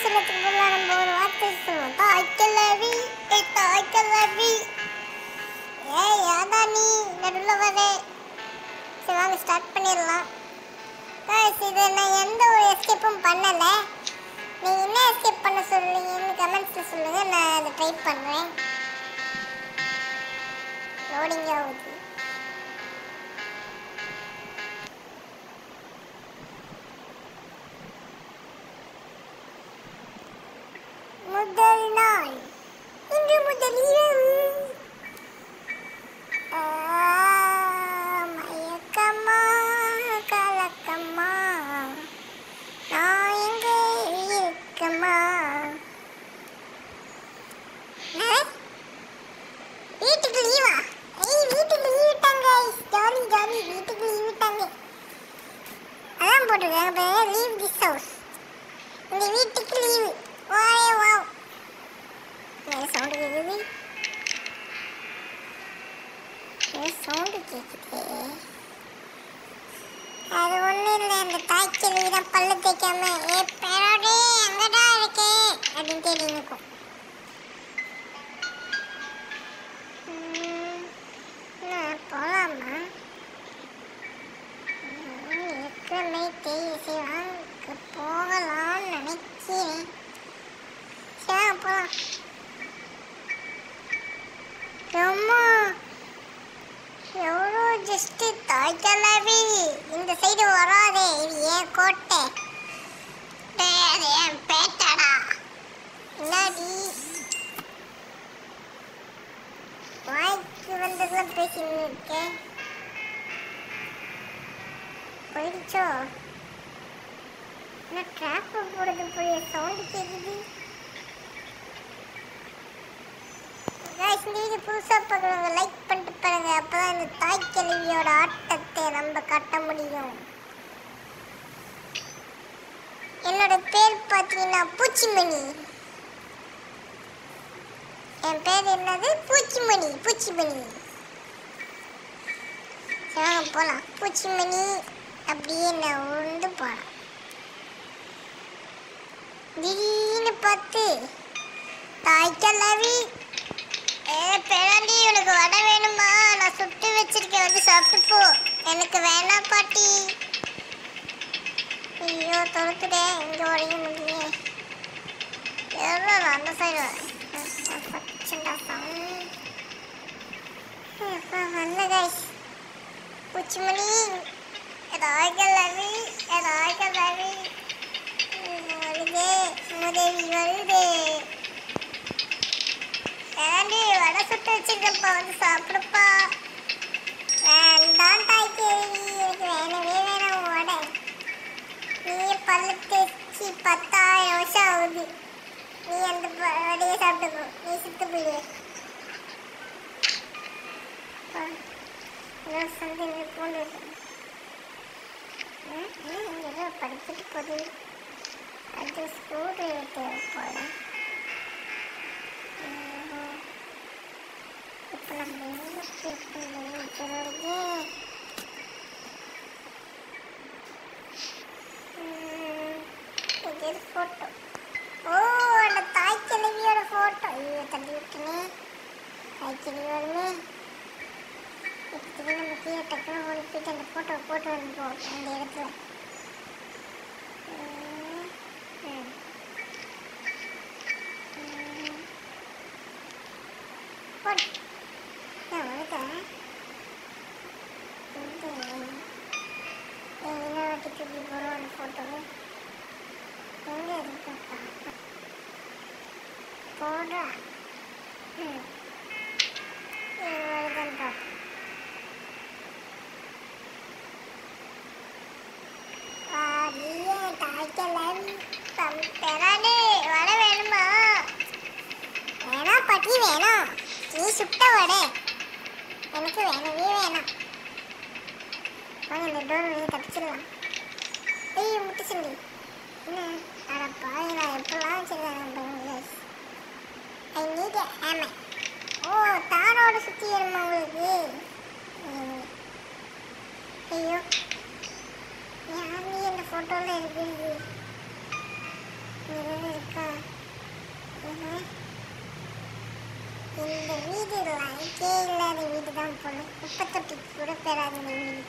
சொன்னதுக்கு பதிலா நம்ம ஒரு வார்த்தை சொல்லுவோம் தாய்க்கலவி ஏ தாய்க்கலவி ஏய் யாதா நீ நடுவில் வரே சரி வாங்க ஸ்டார்ட் பண்ணிடலாம் காய்ஸ் இது நான் எந்த ஒரு எஸ்கேப்பும் பண்ணலை நீங்கள் என்ன எஸ்கேப் பண்ண சொல்லுங்கன்னு கமெண்ட்ஸில் சொல்லுங்கள் நான் அதை ட்ரை பண்ணுறேன் லோடிங் ஆகுது முதல் நாள் இன்று முதல் இரவு ஆ, மயக்கமா கலக்கமா நான் எங்கே இருக்கமா என்னது? வீட்டுக்கு லீவா ஏய் வீட்டுக்கு லீவ் விட்டாங்க ஜாலி ஜாலி வீட்டுக்கு லீவ் விட்டாங்க அதான் போட்டிருக்காங்க லீவ் திஸ் ஹவுஸ் இந்த வீட்டுக்கு லீவு வாயே வாவ் என்ன சவுண்டு கேட்குது என்ன சவுண்டு கேட்குது அது ஒன்றும் இல்லை அந்த தாய்ச்சல் தான் பல்லு தேய்க்காம ஏ பேரோடே அங்கடா இருக்கேன் அப்படின்னு தேடி நிற்கும் ம், நான் போகலாமா ஏற்கனவே தேய் செய்வாங்க போகலாம்னு நினைக்கிறேன் சரி போகலாம் ரொம்ப எவ்வளோ ஜஸ்ட்டு தாய்க்கலாவி இந்த சைடு வராதே இது ஏன் கோட்டை டேய், அது என் பேட்டடா என்னடி வாய்க்கு வந்ததெல்லாம் பேசின்னு இருக்கேன் போயிடுச்சோ நான் ட்ராப் போடுறது போய் சவுண்டு கேட்குது guys இந்த வீடியோ புதுசாக பார்க்குறவங்க லைக் பண்ணிட்டு பாருங்க அப்போ தான் இந்த தாய்க்கிழவியோட ஆட்டத்தை நம்ம காட்ட முடியும் என்னோட பேர் பார்த்தீங்கன்னா பூச்சிமணி என் பேர் என்னது பூச்சிமணி பூச்சிமணி சரி வாங்க போகலாம் பூச்சிமணி அப்படியே நான் உருண்டு போகலாம் திடீர்னு பார்த்து தாய்க்கல்லாவி ஏ பேராண்டி உனக்கு வடை வேணுமா நான் சுட்டு வச்சிருக்கேன் வந்து சாப்பிட்டு போ எனக்கு வேணாம் பாட்டி ஐயோ தொடுத்துடே இங்கே உடைய முடியல எவ்வளோ அந்த சைடு பச்சண்டா சாமி அப்பா வந்த கைஸ் பூச்சிமணி ராய்கல்லவி ராய்கல்லவி வருதே முதவி வருதே ஏண்டி வடை சுட்டு வச்சிருக்கப்பா வந்து சாப்பிடுப்பா வேண்டாம் தாய் கேள்வி எனக்கு வேணவே வேணாம் வடை நீ பல்லு தேய்ச்சி பத்தாயிரம் வருஷம் ஆகுது நீ அந்த ப- வடையை சாப்பிட்டுக்கோ நீ சுத்து போயிடு சந்தை பூண்டு ம், ம், இங்க ஏதோ படிச்சுட்டு போகுது அது ஸ்கூல் தேவைப்படும் இப்போ நம்ம எங்கே கேட்கறது இது ஃபோட்டோ ஓ அந்த தாய் கிழவியோட ஃபோட்டோ ஐயோ தள்ளி விட்டுனே தாய் கிழவி வருமே இப்போதைக்கு நம்ம கீழே டக்குனு ஓடி போயிட்டு அந்த ஃபோட்டோ போட்டு வந்துப்போம் அந்த இடத்துல ம், ம். ம். போடு நான் வந்துட்டேன் வந்து இன்னொரு வாட்டி தூக்கி போடுவோம் அந்த ஃபோட்டோவை எங்கே இருக்கு போடுறா ம் இது வருதுன்னு பார்ப்போம் வாடியே தாய்க்கலன் பெறானே வர வேணுமா வேணாம் பாட்டி வேணாம் நீ சுட்ட வடை எனக்கு வேணவே வேணாம் வாங்க இந்த டோர் வழியை தப்பிச்சிடலாம் ஏய் முட்டுச்சண்டி என்ன அடப்பா நான் எப்படிலாம் வச்சிருக்கேன் பாருங்க ஐ நீட் ஹேமை ஓ தாரோட சுற்றி வருமா உங்களுக்கு ம். ஐயோ யார் நீ இந்த ஃபோட்டோவில் இருக்குது இங்கே இருக்கா இந்த வீடு லைக்கே இல்லாத வீடு தான் போல குப்பை தொட்டிக்கு கூட பெறாத இந்த வீடு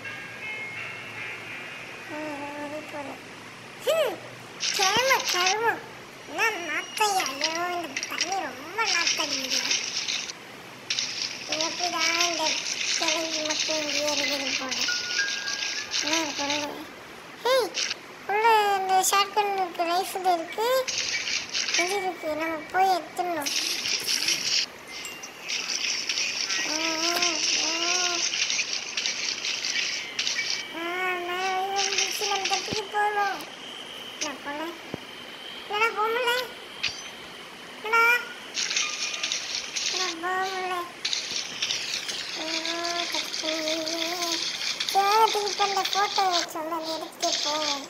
ம், அது போல ஹம், கருமம் கருமம் என்ன நாத்தையா ஐயோ இந்த தண்ணி ரொம்ப நாத்தடிக்குது இது எப்படிதான் இந்த கிளவி மட்டும் இங்கே இருக்குது போல என்ன கொடுங்க ஹேய் உள்ள இந்த ஷார்ட்கன் இருக்கு ரைஃபிள் இருக்கு இது இருக்கு நம்ம போய் எடுத்துடணும் ஆ, ஆ. ஆ, நான் வந்துச்சு, நம்ம தப்பிக்கு போகணும் நான் போல என்னடா போகல என்னடா நான் போகல ஐயோ, தப்பி. சரி, இப்ப இந்த photo சொல்ல எடுத்துட்டு போவோம்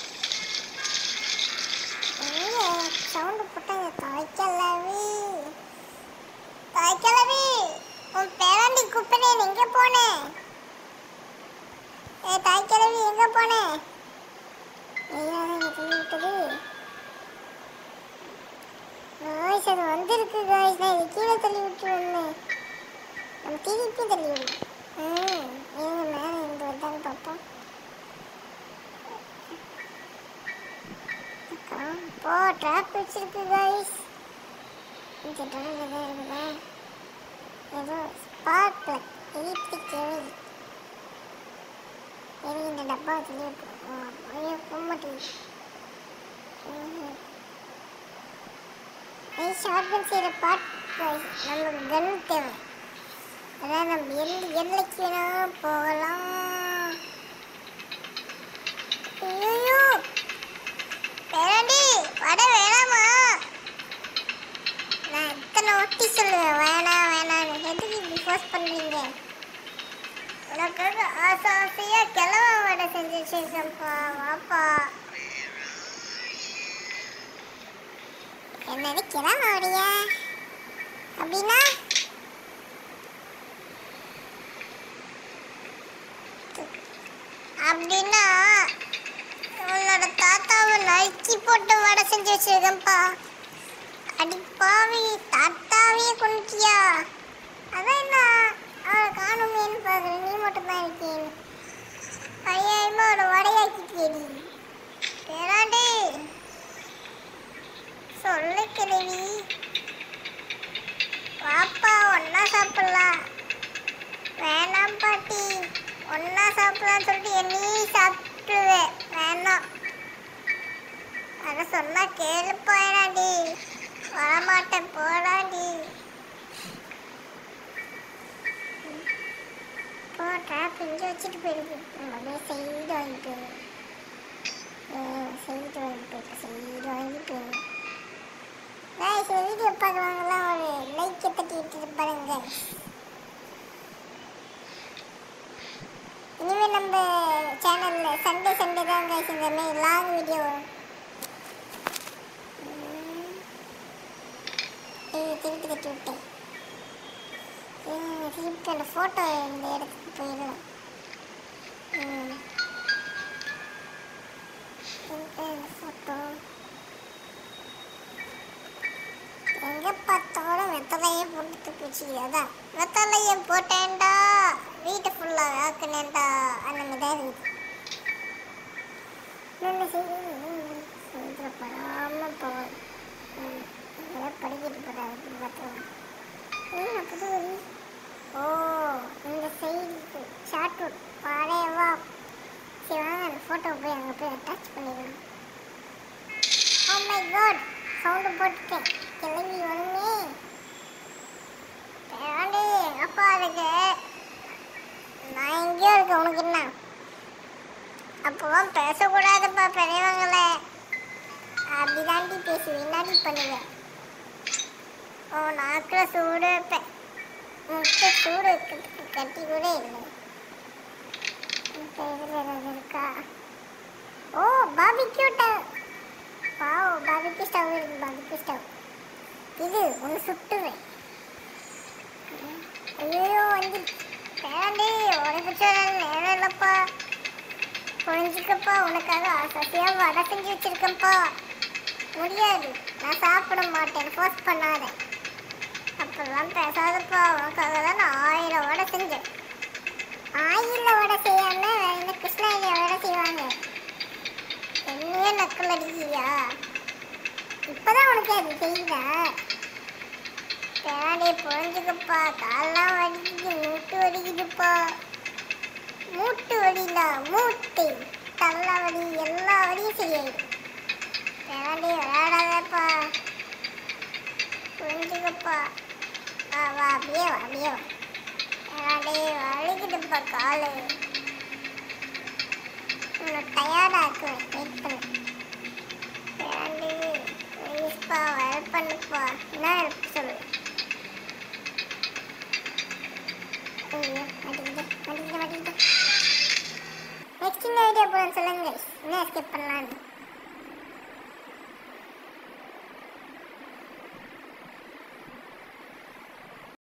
எங்க சவுண்டு போட்டாங்க தாய்க்கலவி தாய்க்கலவி உன் பேராண்டி கூப்பிட்டேன் எங்க போனேன் ஏ தாய்க்கலவி எங்க போனேன் ஐயா எனக்கு சொல்லி விட்டது காய்ஸ் அது வந்திருக்கு காய்ஸ் நான் இது கீழே தள்ளி விட்டு வந்தேன் நம்ம திருப்பி தள்ளி விடணும் ம் ஏங்க மேலே இருந்து வருதான்னு பார்ப்போம் அப்புறம் போ ட்ராப் வச்சிருக்கு காய்ஸ் இந்த ட்ராப் எதாவது இருக்குதா ஏதோ ஸ்பார்க் பிளக் எலக்ட்ரிக் கேபிள் சரி இந்த டப்பா தள்ளி விட்டுருவோம் ஐயோ போக மாட்டேங்குது ஐ ஷார்ட்கன் செய்கிற பார்ட் காய்ஸ் நமக்கு கன் தேவை அதான் நம்ம எந்த எல்லைக்கு வேணா போகலாம் ஐயோ வேணாண்டி வட வேணாமா நான் எத்தனை ஒட்டி சொல்லுவேன் வேணாம் வேணாம்னு எதுக்கு இப்படி ஃபோர்ஸ் பண்ணுறீங்க உனக்காக ஆசை ஆசையா கிழவ வடை செஞ்சு வச்சிருக்கேன்ப்பா வாப்பா என்னது கிழவ வடையா அப்படின்னா அப்படின்னா உன்னோட தாத்தாவை நறுக்கி போட்டு வடை செஞ்சு வச்சிருக்கேன்ப்பா அடி பாவி தாத்தாவே கொண்டுட்டியா அதான் என்ன அவளை காணுமேன்னு பார்க்குறேன் நீ மட்டும் தான் இருக்கேன் ஐயாயிரமா அவளை வடையாக்கிட்டேடி வேணாண்டி சொல்லு கிழவி வாப்பா ஒன்னா சாப்பிடலாம் வேணாம் பாட்டி ஒன்னா சாப்பிடலாம்னு சொல்லிட்டு என்னையும் சாப்பிட்டுருவேன் வேணாம் அதை சொன்னா கேளு போயிடாண்டி வரமாட்டேன் போடாண்டி போ ட்ராப் இங்கே வச்சுட்டு போயிருக்கு நம்ம அப்படியே சைடு வாங்கி போயிடும் சைடு வாங்கி போயிட்டு சைடு வாங்கி போயிடும் guys இந்த வீடியோ பார்க்குறவங்களாம் ஒரு லைக்கை தட்டி விட்டுட்டு பாருங்க guys. இனிமேல் நம்ம சேனலில் சண்டே சண்டே தான் guys இந்த மாதிரி லாங் வீடியோ வரும் உம். ஏய், திருப்பி தட்டி விட்டேன் ஏய், திருப்பி அந்த ஃபோட்டோ இந்த இடத்துக்கு போயிடலாம் ம். எங்க இந்த ஃபோட்டோ எங்க பார்த்தாலும் வெத்தலையே போட்டு தூக்கிச்சு அதான் வெத்தலையே போட்டேன்டா வீட்டை ஃபுல்லாக ஆக்குனேன்டா அந்த மாதிரி தான் இருக்குது என்ன செய்யுது செய்யப்படாம போவேன் இதெல்லாம் படிக்கிட்டு போகிறாரு பார்த்தோம் என்ன புது வழி ஓ இந்த சைடுக்கு ஷார்ட் ரூட் பழையவா சரி வாங்க அந்த ஃபோட்டோ போய் அங்கே போய் அட்டாச் பண்ணிடலாம் ஓ மை காட் சவுண்டு போட்டுட்டேன் கிளம்பி வருமே பேராண்டி அப்பா இருக்கு நான் எங்கேயோ இருக்கேன் உனக்கு என்ன அப்போலாம் பேசக்கூடாதுப்பா பெரியவங்கள அப்படிதாண்டி பேசுவேன் என்னாடி பண்ணுவேன் ஓ நாக்கில் சூடு வைப்பேன் முட்டை சூடு வைக்கிறதுக்கு கட்டி கூட இல்லை இப்போ இதில் ஏதாவது இருக்கா ஓ பாபிக்யூ டவ் வாவ் பாபிக்யூ ஸ்டவ் இருக்கு பாபிக்யூ ஸ்டவ் இது ஒன்று சுட்டுவேன் ஐயோ வந்து பேரண்டி உனக்கு சொல்ல நேரம் இல்லைப்பா புரிஞ்சுக்கப்பா உனக்காக ஆசையாக வடை செஞ்சு வச்சிருக்கேன்ப்பா முடியாது நான் சாப்பிட மாட்டேன் ஃபோர்ஸ் பண்ணாத அப்போ இப்பெல்லாம் பேசாதப்பா உனக்காக தான் நான் ஆயிரம் வடை செஞ்சேன் ஆயிரம் வடை செய்யாம வேற என்ன கிருஷ்ணகிரி வடை செய்வாங்க என்னையே நக்கல் அடிக்கிறியா இப்பதான் உனக்கு அது தெரியுதா பேடே புரிஞ்சுக்கப்பா காலெல்லாம் வலிக்குது மூட்டு வலிக்குதுப்பா மூட்டு வலியில மூட்டு தள்ள வலி எல்லா வலியும் சரியாயிடும் பேடே விளையாடாதப்பா புரிஞ்சுக்கப்பா வா வா அப்படியே வா அப்படியே வா பேடே வலிக்குதுப்பா காலு உன்னை டயர்டாக இருக்குவேன் வெயிட் பண்ணு பேடே ப்ளீஸ்ப்பா ஹெல்ப் பண்ணுப்பா என்ன ஹெல்ப் சொல்லு ஐயோ மாட்டிக்கிட்டு மாட்டிக்கிட்டு மாட்டிக்கிட்டு நெக்ஸ்ட் இந்த வீடியோ போகணும்னு சொல்லுங்க guys. என்ன ஸ்கிப் பண்ணலான்னு